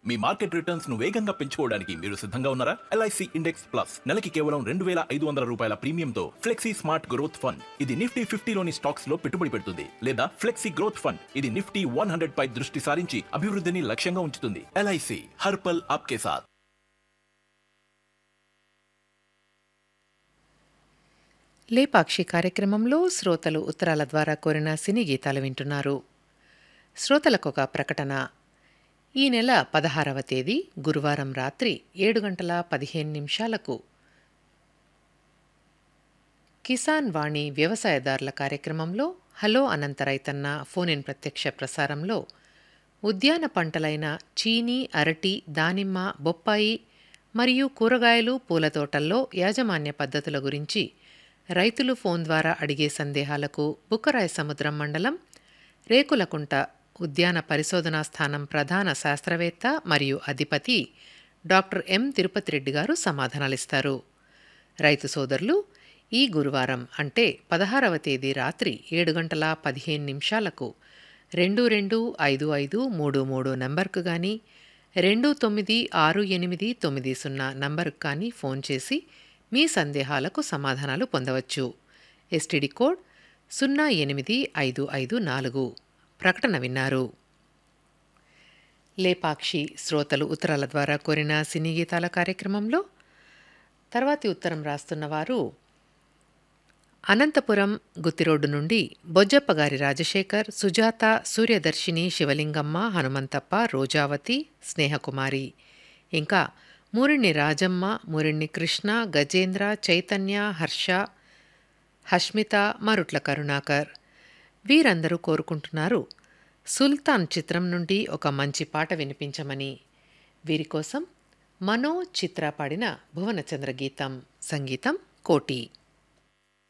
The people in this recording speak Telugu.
మీ మార్కెట్ రిటర్న్స్ ను వేగంగా పెంచుకోవడానికి మీరు సిద్ధంగా ఉన్నారా ఎల్ఐసి ఇండెక్స్ ప్లస్ నెలకి కేవలం రెండు వేల ఐదు వందల రూపాయల ప్రీమియంతో ఫ్లెక్సీ స్మార్ట్ గ్రోత్ ఫండ్ ఇది నిఫ్టీ ఫిఫ్టీలోని స్టాక్స్ లో పెట్టుబడి పెడుతుంది లేదా ఫ్లెక్సీ గ్రోత్ ఫండ్ ఇది నిఫ్టీ వన్ హండ్రెడ్ పై దృష్టి సారించి అభివృద్ధిని లక్ష్యంగా ఉంచుతుంది ఎల్ఐసి హర్పల్ ఆప్కే సాథ్ లేపాక్షి కార్యక్రమంలో శ్రోతలు ఉత్తరాల ద్వారా కోరిన సినీ గీతాలు వింటున్నారు శ్రోతలకు ఒక ప్రకటన ఈ నెల పదహారవ తేదీ గురువారం రాత్రి ఏడు గంటల పదిహేను నిమిషాలకు కిసాన్ వాణి వ్యవసాయదారుల కార్యక్రమంలో హలో అనంత రైతన్న ఫోన్ ఇన్ ప్రత్యక్ష ప్రసారంలో ఉద్యాన పంటలైన చీనీ అరటి దానిమ్మ బొప్పాయి మరియు కూరగాయలు పూల తోటల్లో యాజమాన్య పద్ధతుల గురించి రైతులు ఫోన్ ద్వారా అడిగే సందేహాలకు బుక్కరాయ సముద్రం మండలం రేకులకుంట ఉద్యాన పరిశోధనా స్థానం ప్రధాన శాస్త్రవేత్త మరియు అధిపతి డాక్టర్ ఎం తిరుపతి రెడ్డి గారు సమాధానాలిస్తారు రైతు సోదరులు ఈ గురువారం అంటే పదహారవ తేదీ రాత్రి ఏడు గంటల పదిహేను నిమిషాలకు రెండు రెండు ఐదు ఐదు మూడు మూడు నంబర్కు కానీ రెండు తొమ్మిది ఆరు ఎనిమిది తొమ్మిది సున్నా నంబర్కు కానీ ఫోన్ చేసి మీ సందేహాలకు సమాధానాలు పొందవచ్చు ఎస్టిడి కోడ్ సున్నా ఎనిమిది ఐదు ఐదు నాలుగు ప్రకటన విన్నారు లేపాక్షి శ్రోతలు ఉత్తరాల ద్వారా కోరిన సినీ గీతాల కార్యక్రమంలో తర్వాతి ఉత్తరం రాస్తున్నవారు అనంతపురం గుత్తిరోడ్డు నుండి బొజ్జప్పగారి రాజశేఖర్ సుజాత సూర్యదర్శిని శివలింగమ్మ హనుమంతప్ప రోజావతి స్నేహకుమారి ఇంకా మూరిణి రాజమ్మ మూరిణి కృష్ణ గజేంద్ర చైతన్య హర్ష హష్మిత మరుట్ల కరుణాకర్ వీరందరూ కోరుకుంటున్నారు సుల్తాన్ చిత్రం నుండి ఒక మంచి పాట వినిపించమని వీరి కోసం మనో చిత్ర పాడిన భువనచంద్ర గీతం సంగీతం కోటి